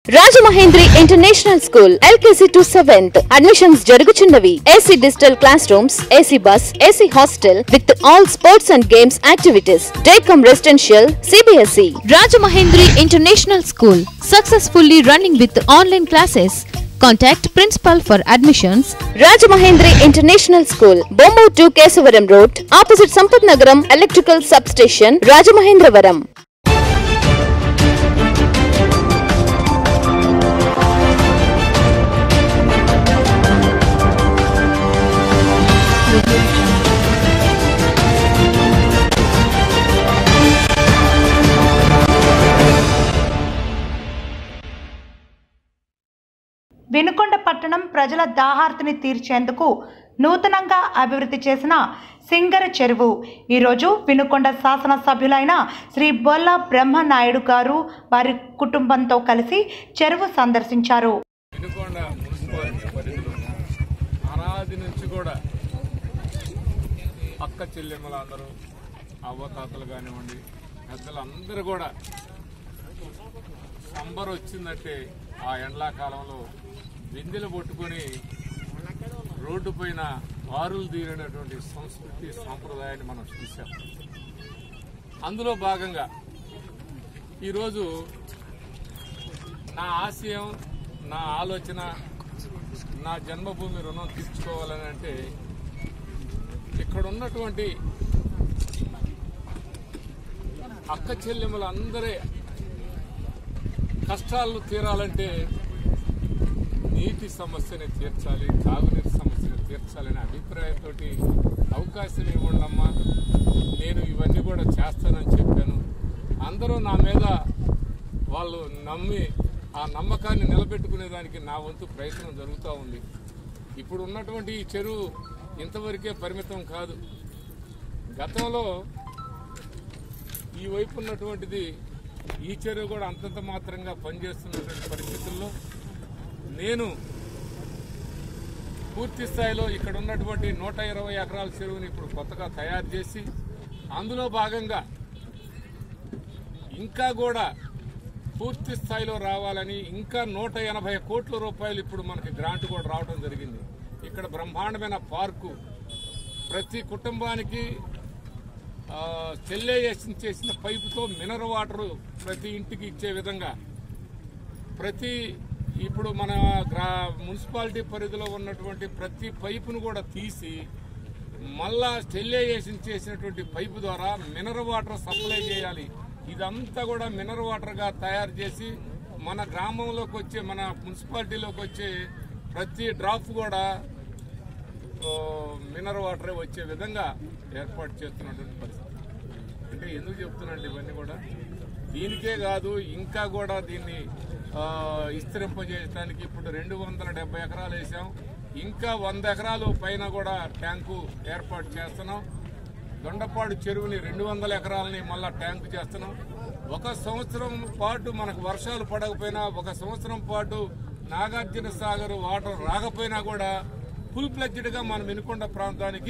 Rajamahendri international school LKG to seventh admissions జరుగుచున్నవి AC digital class rooms AC bus AC hostel with all sports and games activities day cum residential CBSE Rajamahendri international school successfully running with online classes contact principal for admissions Rajamahendri international school Bommur to Kesavaram road opposite Sampath Nagaram electrical sub station Rajamahendravaram Vinukonda పట్టణం ప్రజల దాహార్తిని తీర్చేందుకు నూతనంగా అభివృద్ధి చేసిన సింగర చెరువు ఈరోజు వినుకొండ శాసనసభ్యులైన శ్రీ బొల్ల బ్రహ్మనాయుడు గారు వారి కుటుంబంతో కలిసి చెరువు సందర్శించారు వినుకొండ మున్సిపాలిటీ పరిధిలో అనాది నుంచి కూడా అక్క చెల్లెమ్మలు అందరూ అవ్వతాతలు కానివ్వండి పెద్దలు అందరూ కూడా సంబర్ వచ్చిందంటే ఆ ఎండాకాలంలో బిందెలు పట్టుకొని రోడ్డు పైన వారులు తీరినటువంటి సంస్కృతి సాంప్రదాయాన్ని మనం చూసాం అందులో భాగంగా ఈరోజు నా ఆశయం నా ఆలోచన నా జన్మభూమి రుణం తీర్చుకోవాలని అంటే ఇక్కడ ఉన్నటువంటి అక్క చెల్లెమ్మలందరి కష్టాలను తీరాలంటే నీటి సమస్యని తీర్చాలి తాగునీటి సమస్యని తీర్చాలనే అభిప్రాయంతో అవకాశం ఇవ్వండమ్మా నేను ఇవన్నీ కూడా చేస్తానని చెప్పాను అందరూ నా మీద వాళ్ళు నమ్మి ఆ నమ్మకాన్ని నిలబెట్టుకునే దానికి నా వంతు ప్రయత్నం జరుగుతూ ఉంది ఇప్పుడు ఉన్నటువంటి ఈ చెరువు ఇంతవరకే పరిమితం కాదు గతంలో ఈ వైపు ఉన్నటువంటిది ఈ చెరువు కూడా అంతంత మాత్రంగా పనిచేస్తున్నటువంటి పరిస్థితుల్లో నేను పూర్తి స్థాయిలో ఇక్కడ ఉన్నటువంటి నూట ఇరవై ఎకరాల చెరువుని ఇప్పుడు కొత్తగా తయారు చేసి అందులో భాగంగా ఇంకా కూడా పూర్తి స్థాయిలో రావాలని ఇంకా నూట ఎనభై కోట్ల రూపాయలు ఇప్పుడు మనకి గ్రాంట్ కూడా రావడం జరిగింది ఇక్కడ బ్రహ్మాండమైన పార్కు ప్రతి కుటుంబానికి ఆ, చెల్లేయేషన్ చేసిన పైపుతో మినరల్ వాటర్ ప్రతి ఇంటికి ఇచ్చే విధంగా ప్రతి ఇప్పుడు మన గ్రా మున్సిపాలిటీ పరిధిలో ఉన్నటువంటి ప్రతి పైపును కూడా తీసి మళ్ళా స్టెరిలైజేషన్ చేసినటువంటి పైపు ద్వారా మినరల్ వాటర్ సప్లై చేయాలి ఇదంతా కూడా మినరల్ వాటర్గా తయారు చేసి మన గ్రామంలోకి వచ్చే మన మున్సిపాలిటీలోకి వచ్చే ప్రతి డ్రాప్ కూడా ఓ, మినరల్ వాటరే వచ్చే విధంగా ఏర్పాటు చేస్తున్నటువంటి పరిస్థితి అంటే ఎందుకు చెప్తున్నాండి ఇవన్నీ కూడా దీనికే కాదు ఇంకా కూడా దీన్ని ఆ, విస్తరింపజేయడానికి ఇప్పుడు రెండు వందల డెబ్బై ఎకరాలు వేసాం ఇంకా వంద ఎకరాలు పైన కూడా ట్యాంకు ఏర్పాటు చేస్తున్నాం దొండపాడు చెరువుని రెండు వందల ఎకరాలని మళ్ళా ట్యాంకు చేస్తున్నాం ఒక సంవత్సరం పాటు మనకు వర్షాలు పడకపోయినా ఒక సంవత్సరం పాటు నాగార్జున సాగర్ వాటర్ రాకపోయినా కూడా ఫుల్ ఫ్లెడ్జ్డ్ గా మన వినుకొండ ప్రాంతానికి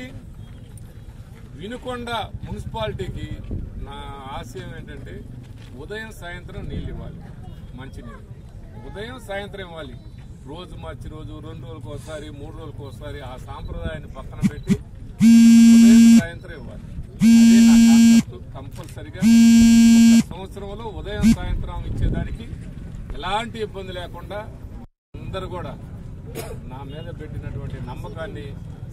వినుకొండ మున్సిపాలిటీకి నా ఆశయం ఏంటంటే ఉదయం సాయంత్రం నీళ్ళు ఇవ్వాలి మంచినీళ్ళు ఉదయం సాయంత్రం ఇవ్వాలి రోజు మార్చి రోజు రెండు రోజులకు ఒకసారి మూడు రోజులకు ఒకసారి ఆ సాంప్రదాయాన్ని పక్కన పెట్టి ఉదయం సాయంత్రం ఇవ్వాలి అదే నా కాన్సెప్ట్ కంపల్సరిగా ఒక సంవత్సరంలో ఉదయం సాయంత్రం ఇచ్చేదానికి ఎలాంటి ఇబ్బంది లేకుండా అందరూ కూడా నా మీద పెట్టినటువంటి నమ్మకాన్ని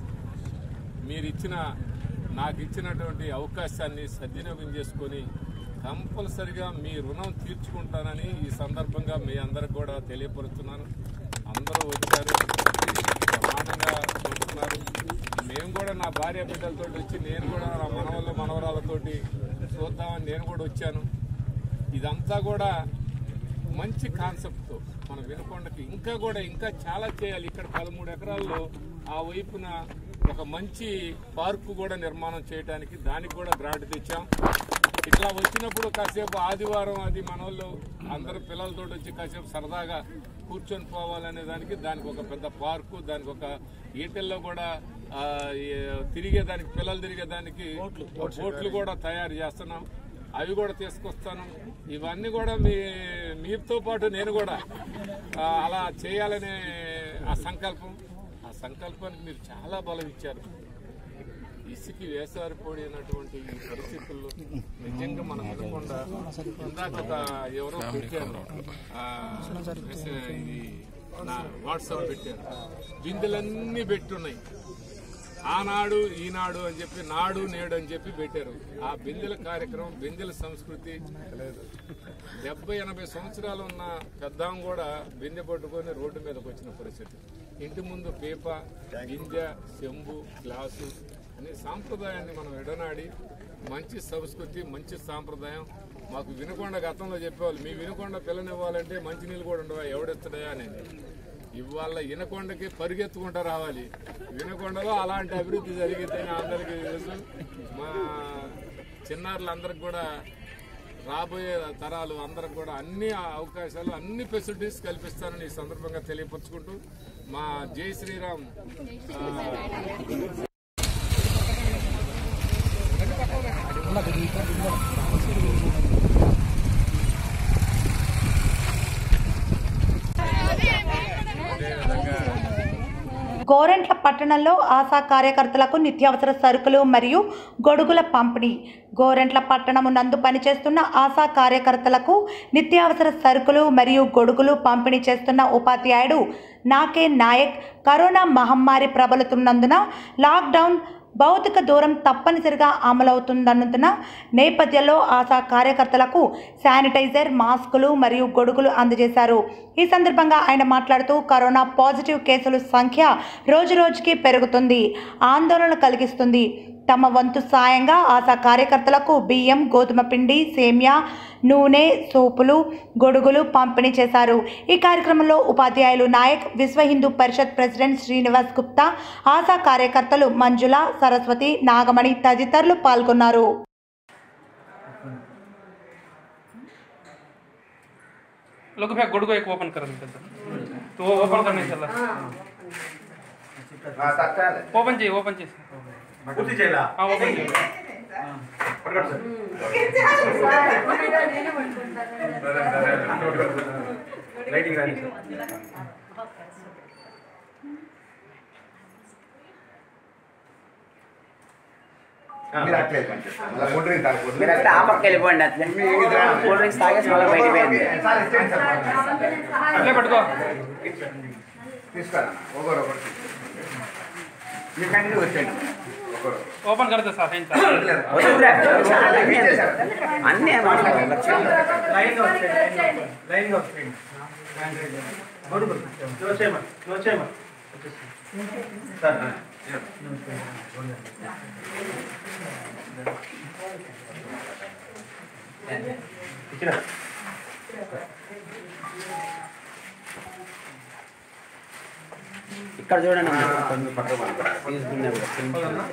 మీరు ఇచ్చిన నాకు ఇచ్చినటువంటి అవకాశాన్ని సద్వినియోగం చేసుకొని కంపల్సరిగా మీ రుణం తీర్చుకుంటానని ఈ సందర్భంగా మీ అందరికి కూడా తెలియపరుస్తున్నాను అందరూ వచ్చారు ప్రమాణంగా చూస్తున్నారు మేము కూడా నా భార్య బిడ్డలతో వచ్చి నేను కూడా నా మనవళ్ళ మనవరాలతోటి చూద్దామని నేను కూడా వచ్చాను ఇదంతా కూడా మంచి కాన్సెప్ట్తో మన వినుకొండకి ఇంకా కూడా ఇంకా చాలా చేయాలి ఇక్కడ పదమూడు ఎకరాల్లో ఆ వైపున ఒక మంచి పార్కు కూడా నిర్మాణం చేయడానికి దానికి కూడా గ్రాంట్ తెచ్చాం ఇట్లా వచ్చినప్పుడు కాసేపు ఆదివారం అది మన వాళ్ళు అందరు పిల్లలతో వచ్చి కాసేపు సరదాగా కూర్చొని పోవాలనే దానికి దానికి ఒక పెద్ద పార్కు దానికి ఒక ఈటెల్లో కూడా ఆ, ఈ తిరిగే దానికి పిల్లలు తిరిగే దానికి బోట్లు కూడా తయారు చేస్తున్నాం అవి కూడా తీసుకొస్తాను ఇవన్నీ కూడా మీ మీతో పాటు నేను కూడా ఆ, అలా చేయాలనే ఆ సంకల్పం ఆ సంకల్పానికి మీరు చాలా బలం ఇచ్చారు ఇసుకి వేసారిపోయినటువంటి ఈ పరిస్థితుల్లో నిజంగా మనం అనుకుండా ఇందాక ఒక ఎవరో పెట్టారు ఆ, మెసేజ్ ఇది నా వాట్సాప్ పెట్టారు బిందెలన్నీ పెట్టున్నాయి ఆనాడు ఈనాడు అని చెప్పి నాడు నేడు అని చెప్పి పెట్టారు ఆ బిందెల కార్యక్రమం బిందెల సంస్కృతి లేదు డెబ్బై ఎనభై సంవత్సరాలు ఉన్న పెద్దాం కూడా బిందె పట్టుకొని రోడ్డు మీదకి వచ్చిన పరిస్థితి ఇంటి ముందు పీప గింజ చెంబు గ్లాసు అనే సాంప్రదాయాన్ని మనం ఎడనాడి మంచి సంస్కృతి మంచి సాంప్రదాయం మాకు వినకొండ గతంలో చెప్పేవాళ్ళు మీ వినకొండ పిల్లనివ్వాలంటే మంచినీళ్ళు కూడా ఉండవా ఎవడెత్తడయా అనేది ఇవాళ వినకొండకి పరిగెత్తుకుంటూ రావాలి వినకొండలో అలాంటి అభివృద్ధి జరిగిద్దని అందరికీ తెలుసు మా చిన్నారులందరికి కూడా రాబోయే తరాలు అందరికి కూడా అన్ని అవకాశాలు అన్ని ఫెసిలిటీస్ కల్పిస్తానని ఈ సందర్భంగా తెలియపరుచుకుంటూ మా జై శ్రీరామ్ ఆ, గోరెంట్ల పట్టణంలో ఆశా కార్యకర్తలకు నిత్యావసర సరుకులు మరియు గొడుగుల పంపిణీ గోరెంట్ల పట్టణము నందు పనిచేస్తున్న ఆశా కార్యకర్తలకు నిత్యావసర సరుకులు మరియు గొడుగులు పంపిణీ చేస్తున్న ఉపాధ్యాయుడు నాకే నాయక్ కరోనా మహమ్మారి ప్రబలుతున్నందున లాక్డౌన్ భౌతిక దూరం తప్పనిసరిగా అమలవుతుందన్నందున నేపథ్యంలో ఆశా కార్యకర్తలకు శానిటైజర్ మాస్కులు మరియు గొడుగులు అందజేశారు ఈ సందర్భంగా ఆయన మాట్లాడుతూ కరోనా పాజిటివ్ కేసుల సంఖ్య రోజురోజుకి పెరుగుతుంది ఆందోళన కలిగిస్తుంది తమ వంతు సాయంగా ఆశా కార్యకర్తలకు బియ్యం గోధుమ పిండి సేమ్యా నూనె సోపులు గొడుగులు పంపిణీ చేశారు ఈ కార్యక్రమంలో ఉపాధ్యాయులు నాయక్ విశ్వ హిందూ పరిషత్ ప్రెసిడెంట్ శ్రీనివాస్ గుప్తా ఆశా కార్యకర్తలు మంజుల సరస్వతి నాగమణి తదితరులు పాల్గొన్నారు लोग भैया गुड़ को एक ओपन कर देते तो वो ओपन करने चला ओपन चाहिए ओपन चाहिए పూర్తి చేయాలా हाँ ओपन चाहिए పట్టుకోండి సార్ లైటింగ్ రాని సార్ మీరు అట్లే పని చేస్తారు. మళ్ళా కూల్ డ్రింక్ తాగకూడదు. మీరు అట్లా ఆ పక్క వెళ్ళిపోండి అట్లే కూల్ డ్రింక్స్ తాగేసి మళ్ళీ బయటికి పోయింది సార్ ఇచ్చేయండి సార్. अगले पटको తీసుకురా ఒకరు ఒకరు మీ కంటిన్యూ వచ్చేయండి ఒకరు ओपन कर दे साथ हैं వద్దురా. చాలా అన్నీ అన్నీ మాట్లాడాలి లైన్ గా వచ్చేయండి లైన్ గా వచ్చేయండి గొడుగు క్లోజ్ చేయమా క్లోజ్ చేయమా సార్ ఇచ్చిన ఇక్కడ చూడండి అమ్మా. కొంచెం పక్కకు పంపండి. తీసుకున్నాం.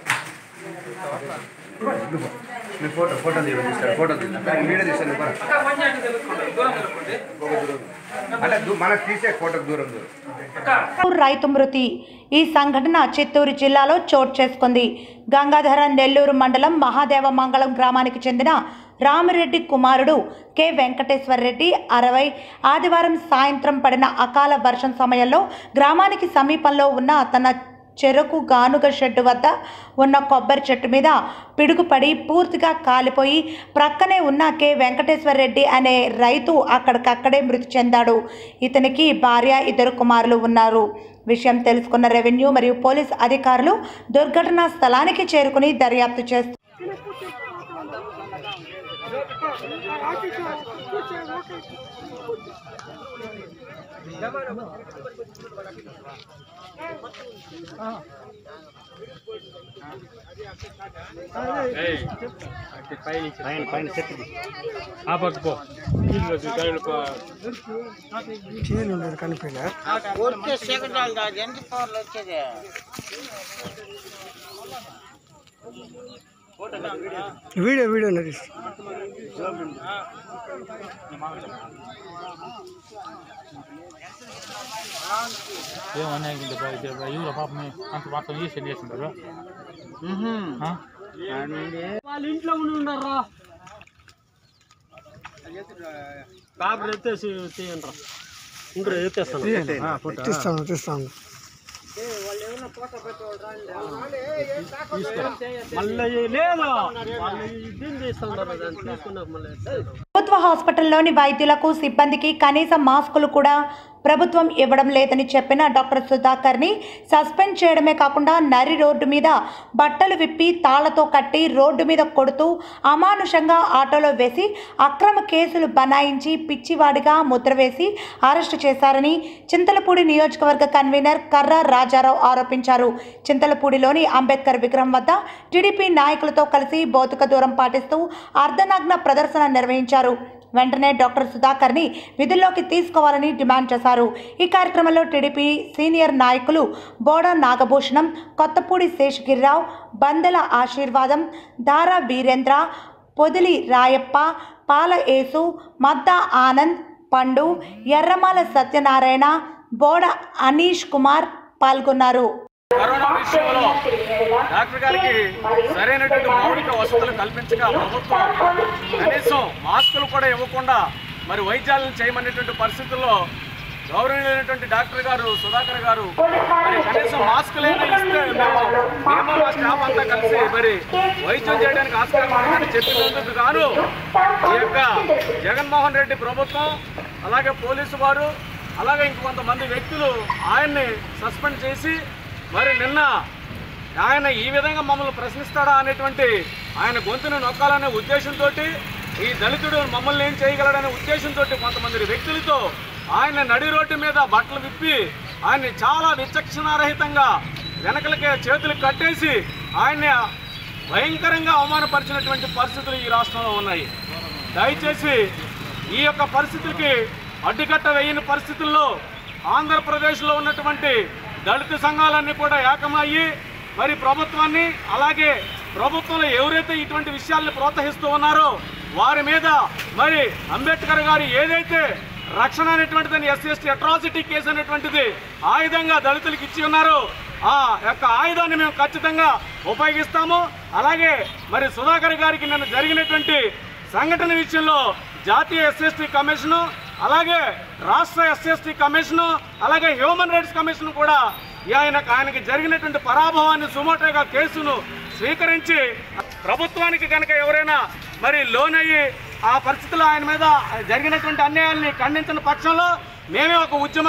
మీ ఫోటో ఫోటో తీయండి సార్ ఫోటో తీయండి వీడియో తీసాను दूर निलकोंడి అంటే దూ- మనకు తీసే ఫోటోకి దూరం దూరం రైతు మృతి ఈ సంఘటన చిత్తూరు జిల్లాలో చోటు చేసుకుంది గంగాధర నెల్లూరు మండలం మహాదేవ మంగళం గ్రామానికి చెందిన రామిరెడ్డి కుమారుడు కె వెంకటేశ్వర రెడ్డి అరవై ఆదివారం సాయంత్రం పడిన అకాల వర్షం సమయంలో గ్రామానికి సమీపంలో ఉన్న తన చెరకు గానుగ షెడ్డు వద్ద ఉన్న కొబ్బరి చెట్టు మీద పిడుగుపడి పూర్తిగా కాలిపోయి ప్రక్కనే ఉన్న కె వెంకటేశ్వర రెడ్డి అనే రైతు అక్కడికక్కడే మృతి చెందాడు ఇతనికి భార్య ఇద్దరు కుమారులు ఉన్నారు విషయం తెలుసుకున్న రెవెన్యూ మరియు పోలీస్ అధికారులు దుర్ఘటనా స్థలానికి చేరుకుని దర్యాప్తు చేస్తారు ఆ పట్టుకో వీడియో వీడియో నరేష్ ఇవ్వరా పాపం అంత మాత్రం చేసి చేసింటారు వాళ్ళ ఇంట్లో ఉండి ఉన్నారా పేపర్ ఎత్తేసి తీయండి ఇంకొక ఎత్తేస్తాను తీస్తాను తీస్తాను మళ్ళీ లేదు వాళ్ళు దీన్ని తీస్తున్నారు దాన్ని తీసుకున్నాక మళ్ళీ ఎత్తేస్తాం. ప్రభుత్వ హాస్పిటల్లోని వైద్యులకు సిబ్బందికి కనీస మాస్కులు కూడా ప్రభుత్వం ఇవ్వడం లేదని చెప్పిన డాక్టర్ సుధాకర్ని సస్పెండ్ చేయడమే కాకుండా నరి రోడ్డు మీద బట్టలు విప్పి తాళ్లతో కట్టి రోడ్డు మీద కొడుతూ అమానుషంగా ఆటోలో వేసి అక్రమ కేసులు బనాయించి పిచ్చివాడిగా ముద్ర వేసి అరెస్టు చేశారని చింతలపూడి నియోజకవర్గ కన్వీనర్ కర్ర రాజారావు ఆరోపించారు చింతలపూడిలోని అంబేద్కర్ విగ్రహం వద్ద టీడీపీ నాయకులతో కలిసి భౌతిక దూరం పాటిస్తూ అర్ధనగ్న ప్రదర్శన నిర్వహించారు వెంటనే డాక్టర్ సుధాకర్ని విధుల్లోకి తీసుకోవాలని డిమాండ్ చేశారు ఈ కార్యక్రమంలో టీడీపీ సీనియర్ నాయకులు బోడా నాగభూషణం కొత్తపూడి శేషగిరిరావు బందెల ఆశీర్వాదం దారా వీరేంద్ర పొదిలి రాయప్ప పాల యేసు మద్దా ఆనంద్ పండు ఎర్రమాల సత్యనారాయణ బోడ అనీష్ కుమార్ పాల్గొన్నారు కరోనా విషయంలో డాక్టర్ గారికి సరైనటువంటి మౌలిక వసతులు కల్పించక ప్రభుత్వం కనీసం మాస్కులు కూడా ఇవ్వకుండా మరి వైద్యాలను చేయమనేటువంటి పరిస్థితుల్లో గౌరవనీయులైనటువంటి డాక్టర్ గారు సుధాకర్ గారు మరి కనీసం మాస్కులైనా ఇస్తే మేము మేము మా స్టాఫ్ అంతా కలిసి మరి వైద్యం చేయడానికి ఆస్కారం ఉందని చెప్పినందుకు గాను ఈ యొక్క జగన్మోహన్ రెడ్డి ప్రభుత్వం అలాగే పోలీసు వారు అలాగే ఇంకొంతమంది వ్యక్తులు ఆయన్ని సస్పెండ్ చేసి మరి నిన్న ఆయన ఈ విధంగా మమ్మల్ని ప్రశ్నిస్తాడా అనేటువంటి ఆయన గొంతును నొక్కాలనే ఉద్దేశంతో ఈ దళితుడు మమ్మల్ని ఏం చేయగలడనే ఉద్దేశంతో కొంతమంది వ్యక్తులతో ఆయన నడి రోడ్డు మీద బట్టలు విప్పి ఆయన్ని చాలా విచక్షణారహితంగా వెనకలకే చేతులు కట్టేసి ఆయన్ని భయంకరంగా అవమానపరిచినటువంటి పరిస్థితులు ఈ రాష్ట్రంలో ఉన్నాయి దయచేసి ఈ యొక్క పరిస్థితులకి అడ్డుకట్ట వేయని పరిస్థితుల్లో ఆంధ్రప్రదేశ్లో ఉన్నటువంటి దళిత సంఘాలన్నీ కూడా ఏకమయ్యి మరి ప్రభుత్వాన్ని అలాగే ప్రభుత్వంలో ఎవరైతే ఇటువంటి విషయాల్ని ప్రోత్సహిస్తూ ఉన్నారో వారి మీద మరి అంబేద్కర్ గారు ఏదైతే రక్షణ అనేటువంటిదని ఎస్సీ ఎస్టీ అట్రాసిటీ కేసు అనేటువంటిది ఆయుధంగా దళితులకు ఇచ్చి ఉన్నారో ఆ యొక్క ఆయుధాన్ని మేము ఖచ్చితంగా ఉపయోగిస్తాము అలాగే మరి సుధాకర్ గారికి నిన్న జరిగినటువంటి సంఘటన విషయంలో జాతీయ ఎస్ఎస్టీ కమిషను అలాగే రాష్ట్ర ఎస్ఎస్టీ కమిషను అలాగే హ్యూమన్ రైట్స్ కమిషన్ కూడా ఈ ఆయన ఆయనకి జరిగినటువంటి పరాభవాన్ని సుమోటోగా కేసును స్వీకరించి ప్రభుత్వానికి కనుక ఎవరైనా మరి లోన్ అయ్యి ఆ పరిస్థితుల్లో ఆయన మీద జరిగినటువంటి అన్యాయాల్ని ఖండించిన పక్షంలో మేమే ఒక ఉద్యమం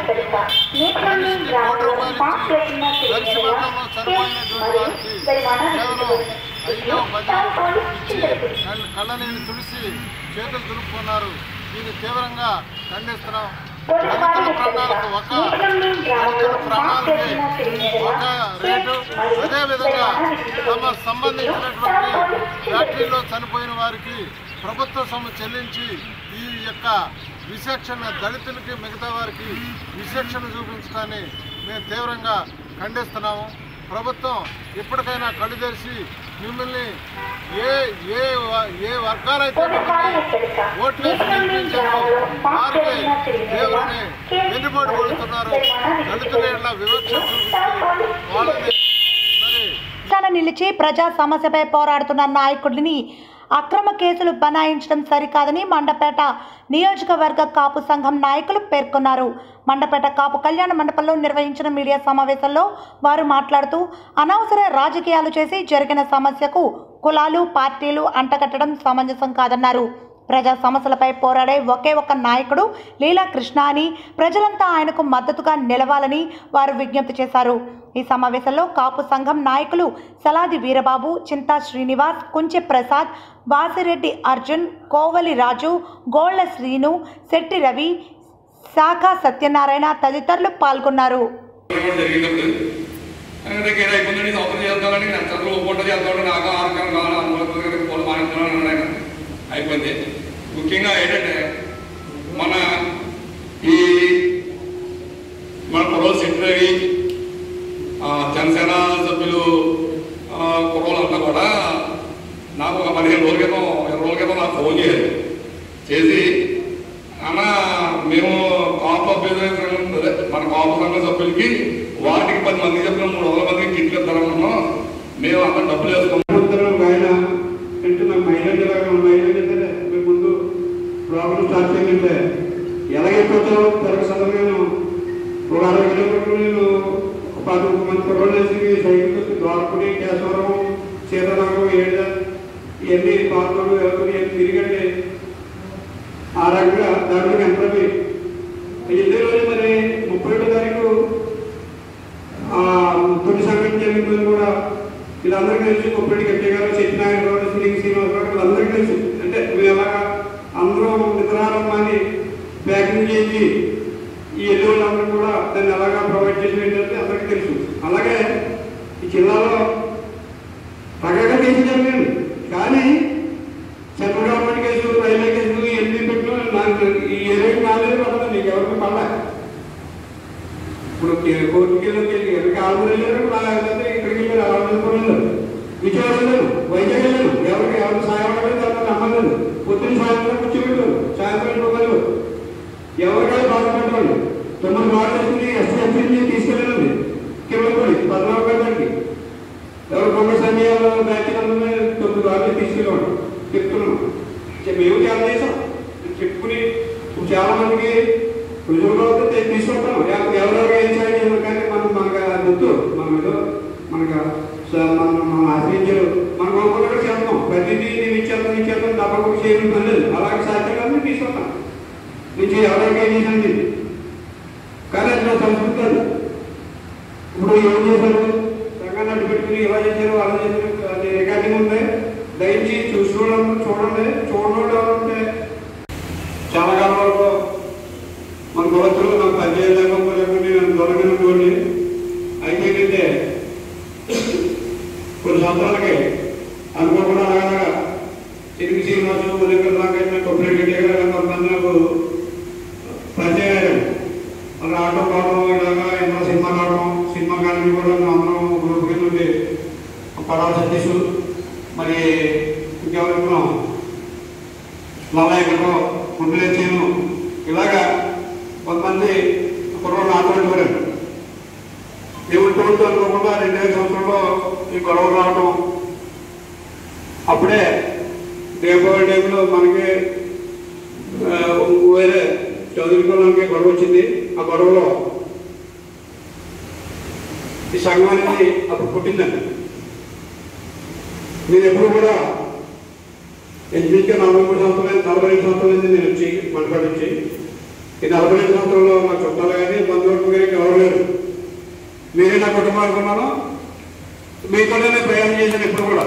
దర్శనంలో చనిపోయినటువంటి వారికి కేవలం ఐదో పది ఇచ్చి కళ్ళ- కళ్ళనీళ్ళు తుడిసి చేతులు దులుపుకున్నారు దీన్ని తీవ్రంగా ఖండిస్తున్నాం దళితుల ప్రాణాలకు ఒక దళితుల ప్రాణాలకి ఒక రేటు అదేవిధంగా తమ సంబంధించినటువంటి ఫ్యాక్టరీలో చనిపోయిన వారికి ప్రభుత్వ సొమ్ము చెల్లించి ఈ యొక్క విశేషణ దళితులకి మిగతా వారికి విశేషణ చూపించడాన్ని మేము తీవ్రంగా ఖండిస్తున్నాము ప్రభుత్వం ఇప్పటికైనా కళ్ళు తెరిచి మిమ్మల్ని ఏ ఏ వ- ఏ వర్గాలైతే మిమ్మల్ని ఓట్లేసి గెలిపించారో వారికి దేవుని వెన్నుబడి పడుతున్నారు దళితుల ఎట్లా వివక్ష చూపిస్తూ వాళ్ళని మరి పక్షాన నిలిచి ప్రజా సమస్యపై పోరాడుతున్న నాయకుడిని అక్రమ కేసులు బనాయించడం సరికాదని మండపేట నియోజకవర్గ కాపు సంఘం నాయకులు పేర్కొన్నారు మండపేట కాపు కళ్యాణ మండపంలో నిర్వహించిన మీడియా సమావేశంలో వారు మాట్లాడుతూ అనవసర రాజకీయాలు చేసి జరిగిన సమస్యకు కులాలు పార్టీలు అంటగట్టడం సమంజసం కాదన్నారు ప్రజా సమస్యలపై పోరాడే ఒకే ఒక్క నాయకుడు లీలా కృష్ణ అని ప్రజలంతా ఆయనకు మద్దతుగా నిలవాలని వారు విజ్ఞప్తి చేశారు ఈ సమావేశంలో కాపు సంఘం నాయకులు సలాది వీరబాబు చింతా శ్రీనివాస్ కుంచె ప్రసాద్ వాసిరెడ్డి అర్జున్ కోవలి రాజు గోళ్ల శ్రీను శెట్టి రవి శాఖ సత్యనారాయణ తదితరులు పాల్గొన్నారు కూడా జరిగినప్పుడు దగ్గర అయిపోయిందండి సంవత్సరం చేద్దామని నేను చదువు పూట చేద్దామని నాకు ఆరోగ్యం కావాలి అనుకూలంగా పూలు మానేస్తున్నాను ఆయన అయిపోయింది ముఖ్యంగా ఏంటంటే మన ఈ మన పొరవ సెక్రటరీ జనసేన సభ్యులు కుర్రోళ్ళంతా కూడా నాకు ఒక పదిహేను రోజుల క్రితం ఇరవై రోజుల క్రితం నాకు ఫోన్ చేశారు చేసి అన్న మేము కాపు అభ్యర్థి సంఘం అదే మన కాపు సంఘ సభ్యులకి వాటికి పది మంది చెప్పిన మూడు వందల మందికి కిట్లు ఇద్దామనుకున్నాం మేము అంత డబ్బులు వేసుకున్నాం ఆయన వింటున్న మహిళ మహిళ మీ ముందు ఇవన్నీ పాల్గొనడం ఎవరు తిరిగండి ఆ రకంగా దాంట్లో ఎంప్రమీ ఎన్ని రోజు మరి ముప్పై ఏడో తారీఖు ఆ తొలి సంఘటన జరిగిందని కూడా వీళ్ళందరికీ తెలుసు ముప్పటి గట్టి గారు సత్యనారాయణ గౌడ్ శ్రీ శ్రీనివాస్ గారు వీళ్ళందరికీ తెలుసు అంటే మేము ఎలాగా అందరూ నిద్రారంభాన్ని ప్యాకింగ్ చేసి ఈ ఎల్లు వాళ్ళందరూ కూడా దాన్ని ఎలాగా ప్రొవైడ్ చేసి ఏంటంటే అందరికీ తెలుసు అలాగే ఈ జిల్లాలో రకరకాల కేసులు జరిగాయి కానీ సెంట్రల్ గవర్నమెంట్ కేసు రైల్వే కేసులు ఎన్ని పెట్టినా నాకు ఈ ఇరవై నాలుగు పడదు నీకు ఎవరికి పడలే ఇప్పుడు కోర్టుకి వెళ్ళి ఎక్కడికి ఆరు వెళ్ళారు లేకపోతే ఇక్కడికి వెళ్ళారు అలా వెళ్ళిపోలేదు విజయవాడ వెళ్ళాను వైజాగ్ వెళ్ళాను ఎవరికి ఎవరికి సాయం అడగలేదు ఎవరికి నమ్మలేదు పొద్దున్న సాయంత్రం కూర్చోబెట్టారు సాయంత్రం వెళ్ళిపోగలరు ఎవరికైనా బాధపడేవాళ్ళు తొమ్మిది మార్లు వేసుకుని ఎస్ఎస్సీ తీసుకెళ్ళాలండి కిందపడి పద్నాలుగు గంటలకి ఎవరు కొండ సమయాల్లో బ్యాచ్ అందరినీ తొమ్మిది వారాలు తీసుకెళ్ళేవాడు చెప్తున్నాం చె- మేము చాలా చేసాం చెప్పుకుని ఇప్పుడు చాలా మందికి రుజువులో అయితే తీసుకుంటాం ఎవ- ఎవరెవరు ఏం చేయాలి కానీ మనం మనకు అది వద్దు మనం ఏదో మనకు స- మనం మనం ఆశ్రయించారు మనం ఒక్కొక్కరు చేస్తాం ప్రతిదీ నేను ఇచ్చేస్తాను ఇచ్చేస్తాను తప్పకుండా చేయడం పని లేదు అలాగే సాధ్యం తీసుకుంటాం నుంచి ఎవరికి ఏం చేసింది కానీ అది నా సంస్కృతి కాదు ఇప్పుడు ఏం చేశారు సంఘాన్ని అడ్డు పెట్టుకుని ఇలా చేశారు అలా చేశారు అది రికార్డింగ్ ఉంది దయచేసి చూసుకోవడం చూడండి చూడండి ఎవరంటే చాలా కాలం వరకు మన గొడవలు నాకు పనిచేయడం లేకపోతే నేను దొరకనుకోండి అయితే ఏంటంటే కొన్ని సంవత్సరాలకి అనుకోకుండా అలాగా తిరిగి శ్రీనివాసు ఉదయం దాకా కొబ్బరి గడ్డి గారు కొంతమంది నాకు పరిచయం అయ్యారు అలా ఆటో పాడడం ఇలాగా ఎన్నో సినిమా రావడం సినిమా కానీ కూడా మేము అందరం గ్రూప్ కింద ఉండి పడాల సతీష్ మరి ఇంకెవరున్నాం లవయ్యలో కుండలేచేను ఇలాగా కొంతమంది కుర్రలు ఆటోడుకోరారు దేవుడు తోడుతో అనుకోకుండా రెండు వేల సంవత్సరంలో ఈ గొడవలు రావడం అప్పుడే దీపావళి టైంలో మనకి ఆ, వేరే చౌదరి కులానికి గొడవ వచ్చింది ఆ గొడవలో ఈ సంఘం అనేది అప్పుడు పుట్టిందండి నేను ఎప్పుడు కూడా ఎన్నిక నలభై మూడు సంవత్సరాలు నలభై ఐదు సంవత్సరాలు అయింది నేను వచ్చి మనకాడ వచ్చి ఈ నలభై ఐదు సంవత్సరంలో మా చుట్టాలు కానీ బంధువులు కానీ ఎవరు లేరు మీరే నా కుటుంబం అనుకున్నాను మీతోనే నేను ప్రయాణం చేశాను ఎప్పుడు కూడా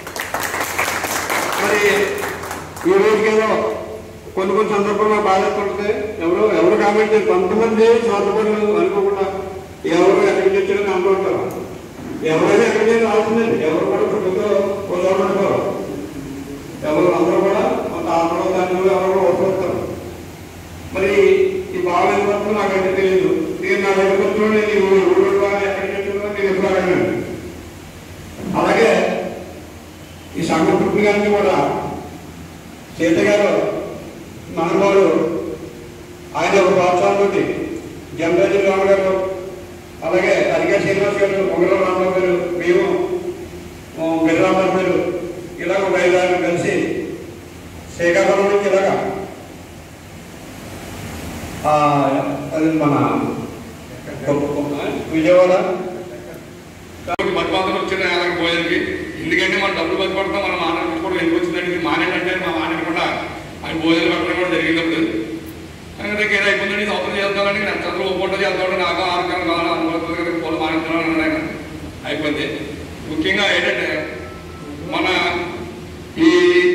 మరి ఈ రోజుకి ఏదో కొన్ని కొన్ని సందర్భంలో బాధపడితే ఎవరో ఎవరు కామెంట్ చేయరు కొంతమంది స్వార్థపరులు అనుకోకుండా ఎవరు ఎక్కడికి తెచ్చారని అంటూ ఉంటారు ఎవరైనా ఎక్కడికి రావాల్సిందండి ఎవరు కూడా కుటుంబంలో ఒక చోట ఉండిపోరు ఎవరు అందరూ కూడా కొంత ఆంధ్రలో దాంట్లో ఎవరు కూడా వస్తారు మరి ఈ భావం ఎంత నాకైతే తెలియదు నేను నా దగ్గర కూర్చొని నేను ఈ ఊరు ఊళ్ళో ఎక్కడికి తెచ్చుకున్నా నేను ఎప్పుడు అడగను అలాగే ఈ సంఘం పుట్టిన కూడా సీత గారు మహానుభావుడు ఆయన ఒక ప్రోత్సాహం ఉంది జనరాజు రామ గారు అలాగే అరిగా శ్రీనివాస్ గారు పొగల రామరావు గారు మేము బిర్రామరావు గారు ఇలాగ ఒక ఐదు ఆరు కలిసి శ్రీకాకుళం నుంచి ఇలాగా ఆ, అది మన విజయవాడ బతిపాతం వచ్చిన అలాగే పోయేది ఎందుకంటే మనం డబ్బులు బతిపడతాం మన మానవుడు కూడా ఎందుకు వచ్చిందంటే ఇది మానేటంటే మా మానేది కూడా ఆయన భోజనం పెట్టడం కూడా జరిగినప్పుడు అందుకే ఏదో అయిపోయిందండి ఇది అవసరం చేస్తామని నాకు చదువు పూట చేస్తామని నాకు ఆరోగ్యం కావాలి అనుకుంటుంది కదా పూలు మానేస్తున్నాను అన్నాడు ఆయన అయిపోయింది ముఖ్యంగా ఏంటంటే మన ఈ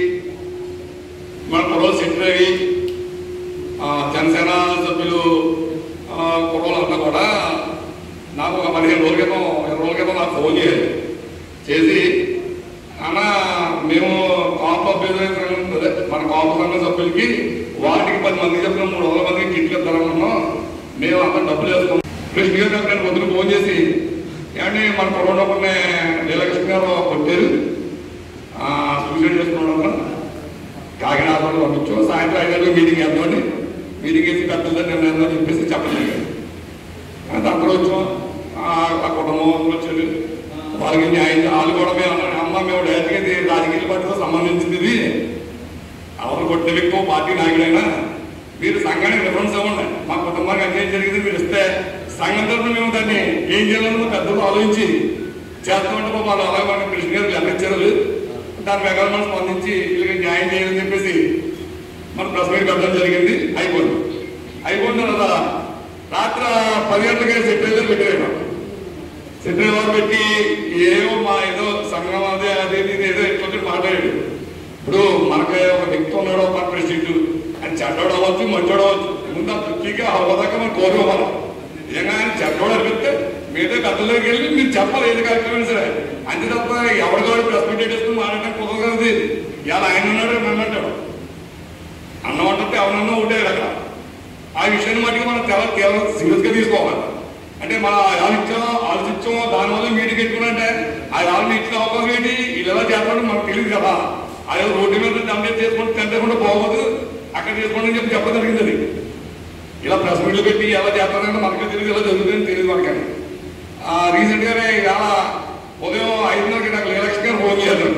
మన పొడవు సెంటర్ అవి ఆ, జనసేన సభ్యులు ఆ, కుర్రోళ్ళంతా కూడా నాకు ఒక పదిహేను రోజుల క్రితం ఇరవై రోజుల క్రితం నాకు ఫోన్ చేయాలి చేసి అన్న మేము కాపు అభ్యర్థులు అదే మన కాపు సంఘ సభ్యులకి వాటికి పది మంది చెప్పిన మూడు వందల మందికి కిట్లు ఇద్దామన్నాం మేము అంత డబ్బులు వేసుకున్నాం కృష్ణ గారు నాకు నేను పొద్దున ఫోన్ చేసి ఏమంటే మన పొడవునప్పుడునే నీలకృష్ణ గారు కొట్టారు ఆ, సూసైడ్ చేసుకున్నాడు కాకినాడ వాళ్ళు పంపించాం సాయంత్రం ఐదు గంటలకు మీటింగ్ వేద్దామని మీటింగ్ వేసి పెద్దలు నిర్ణయం అని చెప్పేసి చెప్పలేదు అది అక్కడ వచ్చాం ఆ ఆ కుటుంబం వచ్చారు వాళ్ళకి న్యాయం వాళ్ళు కూడా మేము అన్నాడు అమ్మ మేము డైరెక్ట్గా ఇది రాజకీయ పార్టీతో సంబంధించింది ఇది ఎవరు కొట్టిన వ్యక్తి పార్టీ నాయకుడైనా మీరు సంఘానికి రిఫరెన్స్ ఇవ్వండి మా కుటుంబానికి అన్యాయం జరిగింది మీరు ఇస్తే సంఘం తరఫున మేము దాన్ని ఏం చేయాలన్నో పెద్దలు ఆలోచించి చేస్తామంటే పాపం వాళ్ళు అలాగే మన కృష్ణ గారు లెక్కించారు దాని ప్రకారం మనం స్పందించి వీళ్ళకి న్యాయం చేయాలని చెప్పేసి మనం ప్రెస్ మీట్ పెట్టడం జరిగింది అయిపోయింది అయిపోయిన తర్వాత రాత్రి పది గంటలకే సెక్రటరీ పెట్టారు సెక్రటరీ వారు పెట్టి ఏమో మా ఏదో సంఘం అదే అదే ఇది ఏదో ఇట్లా మాట్లాడాడు ఇప్పుడు మనకి ఒక వ్యక్తి ఉన్నాడు మన ప్రెసిడెంట్ అని చెడ్డోడు అవ్వచ్చు మంచోడు అవ్వచ్చు ముందు ఆ తృప్తిగా అవ్వదాకా మనం కోరుకోవాలి నిజంగా ఆయన చెడ్డోడు అనిపిస్తే మీతో కథలోకి వెళ్ళి మీరు చెప్పాలి ఏది కార్యక్రమం సరే అంతే తప్ప ఎవరికాడు ప్రెస్ మీట్ చేసుకుని మాట్లాడడం కుదరదు ఇలా ఆయన ఉన్నాడు నన్ను అంటాడు అన్నం అంటే ఎవరన్నా ఉంటాడు అక్కడ ఆ విషయాన్ని మట్టుకు మనం చాలా కేవలం సీరియస్ గా తీసుకోవాలి అంటే మనం ఆలోచించాం ఆలోచించాం దానివల్ల మీటింగ్ పెట్టుకున్నంటే ఆ వాళ్ళని ఇచ్చిన అవకాశం ఏంటి వీళ్ళు ఎలా చేస్తాడో మనకు తెలియదు కదా అదే రోడ్డు మీద దండే చేసుకుంటే తింటకుండా పోవద్దు అక్కడ చేసుకోండి అని చెప్పి చెప్పడం జరిగింది అది ఇలా ప్రెస్ మీట్లు పెట్టి ఎలా చేస్తారంటే మనకే తెలియదు ఎలా జరుగుతుందని తెలియదు మనకని రీసెంట్ గానే ఇలా ఉదయం ఐదున్నరకి నాకు లీలక్ష్మి గారు ఫోన్ చేశారు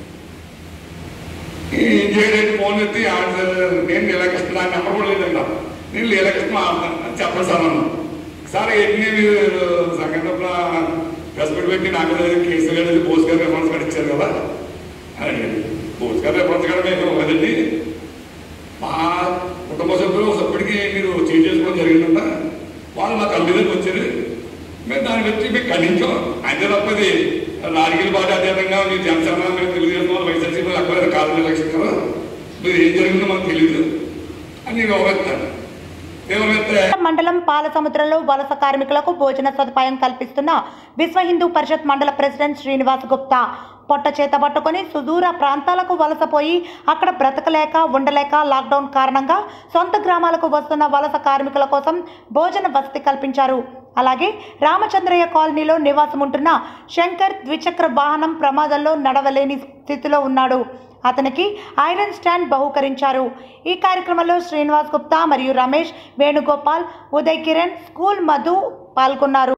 ఇంజనీర్ ఫోన్ ఎత్తి ఆయన నేను లీలకృష్ణ నా నెంబర్ కూడా లేదంట నేను లీలకృష్ణ ఆడతాను అని చెప్పండి సార్ అన్నాను సార్ ఎన్ని మీరు సంఘటన ప్రెస్ మీట్ పెట్టి నాకు కేసు గారు పోస్ట్ గారు రెఫరెన్స్ కార్డు ఇచ్చారు కదా అని అడిగారు పోస్ట్ గారు రెఫరెన్స్ కార్డు మేము కదండి మా కుటుంబ సభ్యులు ఒక సభ్యుడికి మీరు చేంజ్ చేసుకోవడం జరిగిందంట వాళ్ళు మా కంపెనీ దగ్గరికి వచ్చారు మేము దాన్ని వచ్చి మేము ఖండించాం అంతే తప్పది రాజకీయ పార్టీ అదేవిధంగా మీరు జనసేన మీరు తెలుగుదేశం వాళ్ళు వైఎస్ఆర్సీపీ అక్కడ కాదు ఎలక్షన్ కదా మీరు ఏం జరిగిందో మాకు తెలియదు అని నేను వివరిస్తాను వివరిస్తే మండలం పాలసముద్రంలో వలస కార్మికులకు భోజన సదుపాయం కల్పిస్తున్న విశ్వ హిందూ పరిషత్ మండల ప్రెసిడెంట్ శ్రీనివాస్ గుప్తా పొట్ట చేత పట్టుకొని సుదూర ప్రాంతాలకు వలసపోయి అక్కడ బ్రతకలేక ఉండలేక లాక్డౌన్ కారణంగా సొంత గ్రామాలకు వస్తున్న వలస కార్మికుల కోసం భోజన వసతి కల్పించారు అలాగే రామచంద్రయ్య కాలనీలో నివాసం ఉంటున్న శంకర్ ద్విచక్ర వాహనం ప్రమాదంలో నడవలేని స్థితిలో ఉన్నాడు అతనికి ఐరన్ స్టాండ్ బహుకరించారు ఈ కార్యక్రమంలో శ్రీనివాస్ గుప్తా మరియు రమేష్ వేణుగోపాల్ ఉదయ్ కిరణ్ స్కూల్ మధు పాల్గొన్నారు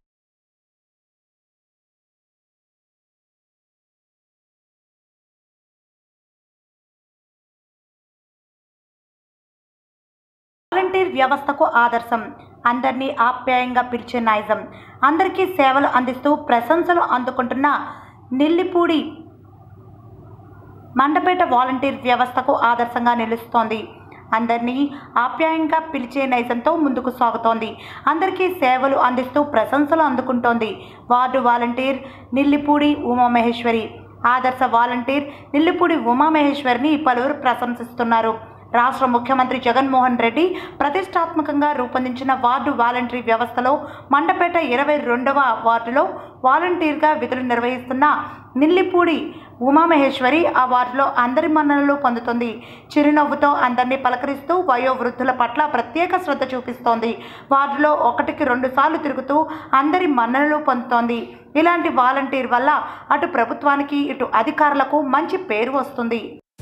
వాలంటీర్ వ్యవస్థకు ఆదర్శం అందరినీ ఆప్యాయంగా పిలిచే నైజం అందరికీ సేవలు అందిస్తూ ప్రశంసలు అందుకుంటున్న నిల్లిపూడి మండపేట వాలంటీర్ వ్యవస్థకు ఆదర్శంగా నిలుస్తోంది అందరినీ ఆప్యాయంగా పిలిచే నైజంతో ముందుకు సాగుతోంది అందరికీ సేవలు అందిస్తూ ప్రశంసలు అందుకుంటోంది వార్డు వాలంటీర్ నిల్లిపూడి ఉమామహేశ్వరి ఆదర్శ వాలంటీర్ నిల్లిపూడి ఉమామహేశ్వరిని పలువురు ప్రశంసిస్తున్నారు రాష్ట్ర ముఖ్యమంత్రి జగన్మోహన్ రెడ్డి ప్రతిష్టాత్మకంగా రూపొందించిన వార్డు వాలంటరీ వ్యవస్థలో మండపేట ఇరవై రెండవ వార్డులో వాలంటీర్గా విధులు నిర్వహిస్తున్న నిల్లిపూడి ఉమామహేశ్వరి ఆ వార్డులో అందరి మన్ననలు పొందుతుంది చిరునవ్వుతో అందరినీ పలకరిస్తూ వయోవృద్ధుల పట్ల ప్రత్యేక శ్రద్ధ చూపిస్తోంది వార్డులో ఒకటికి రెండు సార్లు తిరుగుతూ అందరి మన్ననలు పొందుతోంది ఇలాంటి వాలంటీర్ వల్ల అటు ప్రభుత్వానికి ఇటు అధికారులకు మంచి పేరు వస్తుంది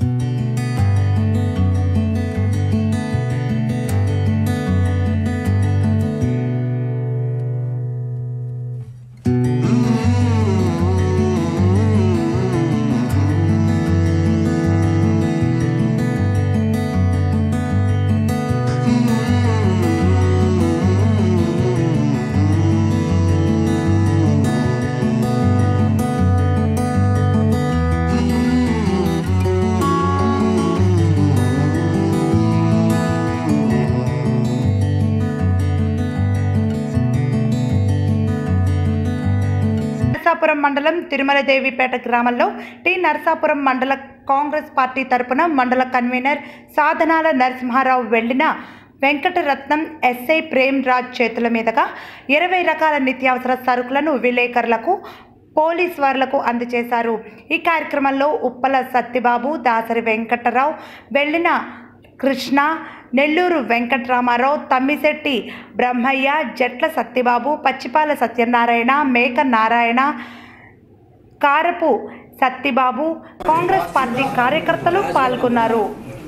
నరసాపురం మండలం తిరుమలదేవిపేట గ్రామంలో టి నరసాపురం మండల కాంగ్రెస్ పార్టీ తరపున మండల కన్వీనర్ సాధనాల నరసింహారావు వెళ్లిన వెంకటరత్నం ఎస్ఐ ప్రేమ్ రాజ్ చేతుల మీదుగా ఇరవై రకాల నిత్యావసర సరుకులను విలేకరులకు పోలీస్ వారులకు అందజేశారు ఈ కార్యక్రమంలో ఉప్పల సత్యబాబు దాసరి వెంకటరావు వెళ్లిన కృష్ణ నెల్లూరు వెంకట్రామారావు తమ్మిశెట్టి బ్రహ్మయ్య జట్ల సత్యబాబు పచ్చిపాల సత్యనారాయణ మేక నారాయణ కారపు సత్యబాబు కాంగ్రెస్ పార్టీ కార్యకర్తలు పాల్గొన్నారు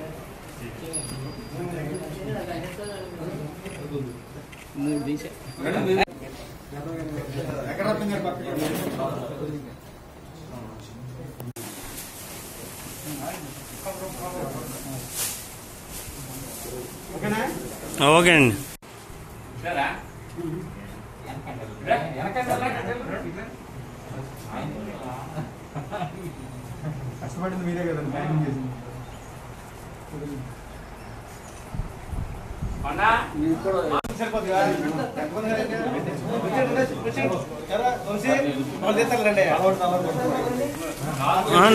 ఓకే అండి వెనకండి కష్టపడింది మీరే కదండి ప్లానింగ్ చేసింది సరిపోతుంది కదా? ఎంతమంది రండి? ఎరా, వంశీ, వాళ్ళు తీస్తారు రండి. అలవాటు, అలవాటు కొట్టుకోండి.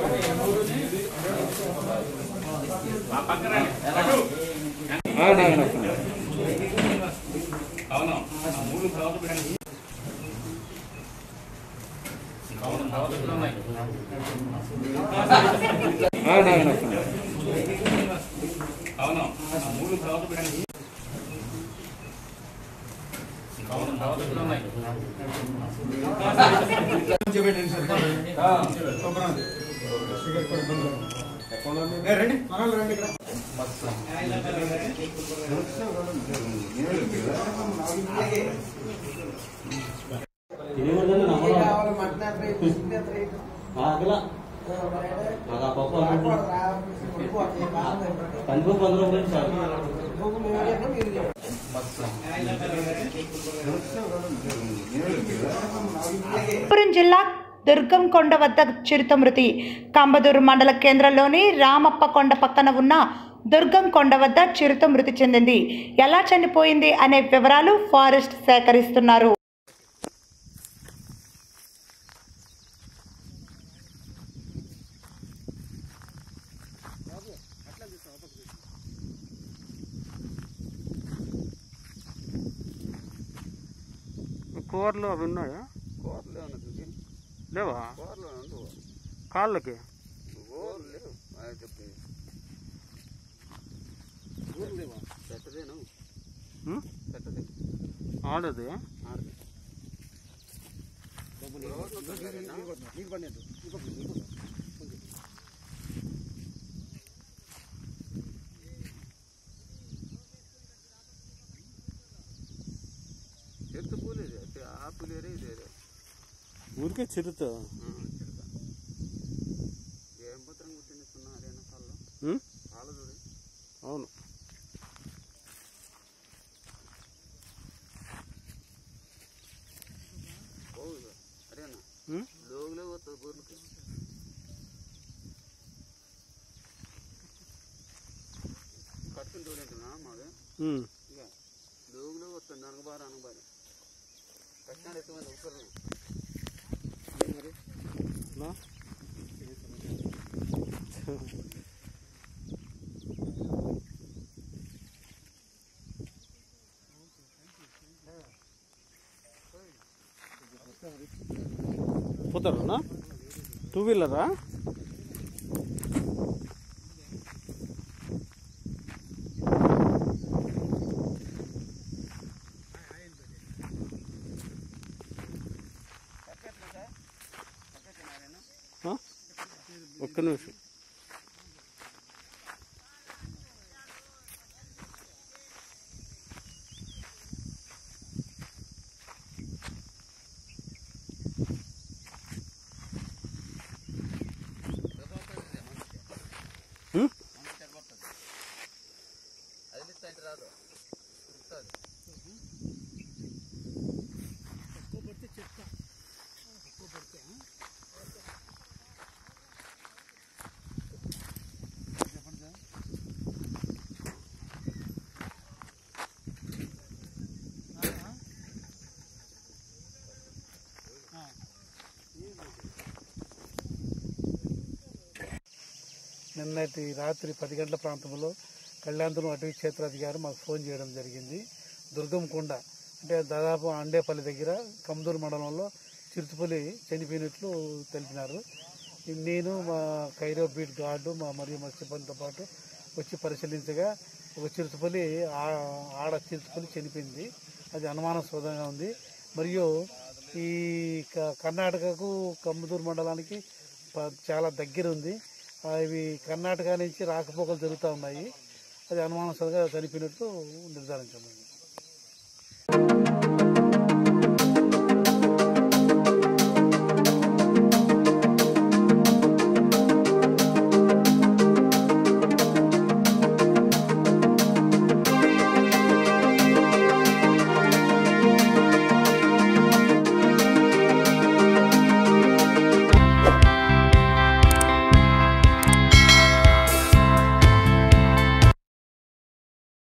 చూపెట్టండి సార్. శుభ్రం. సిగరెట్ కూడా బంద్ చేయండి. ఏ, రండి మనోళ్ళు రండి ఇక్కడ కందిపప్పు వంద రూపాయలు సార్ అనంతపురం జిల్లా దుర్గం కొండ వద్ద చిరుత మృతి కంబదూరు మండల కేంద్రంలోని రామప్ప కొండ పక్కన ఉన్న దుర్గం కొండ వద్ద చిరుత మృతి చెందింది ఎలా చనిపోయింది అనే వివరాలు ఫారెస్ట్ సేకరిస్తున్నారు కూరలు అవి ఉన్నాయా లేవా కాళ్ళకి ఉం? ఆడది ఊరికే చిరుత ఉం? అవును ఉం? ఉం. నా? పోతారా టూ వీలరా ఆ? ఒక్క నిమిషం ఉం? నిన్నటి రాత్రి పది గంటల ప్రాంతంలో కళ్యాణపురం అటవీ క్షేత్రాధికారి మాకు ఫోన్ చేయడం జరిగింది దుర్గం కొండ అంటే దాదాపు అండేపల్లి దగ్గర కమదూరు మండలంలో చిరుతుపల్లి చనిపోయినట్లు తెలిపినారు నేను మా కైరో బీట్ గార్డు మా మరియు మా సిబ్బందితో పాటు వచ్చి పరిశీలించగా ఒక చిరుతుపల్లి ఆ- ఆడ చిరుతుపల్లి చనిపోయింది అది అనుమానాస్పదంగా ఉంది మరియు ఈ క- కర్ణాటకకు కమ్మదూరు మండలానికి ప- చాలా దగ్గర ఉంది అవి కర్ణాటక నుంచి రాకపోకలు జరుగుతూ ఉన్నాయి అది అనుమానాస్పదంగా చనిపోయినట్టు నిర్ధారించాము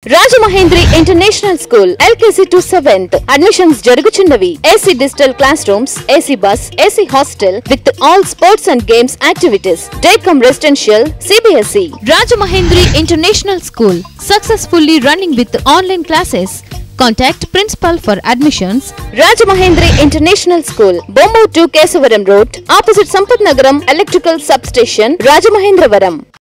Rajamahendri international school LKG to seventh admissions జరుగుచున్నవి AC digital class rooms AC bus AC hostel with all sports and games activities day cum residential CBSE Rajamahendri International School, successfully running with online classes. Contact principal for admissions. Rajamahendri international school Bommur to Kesavaram road opposite Sampath Nagaram electrical sub station Rajamahendravaram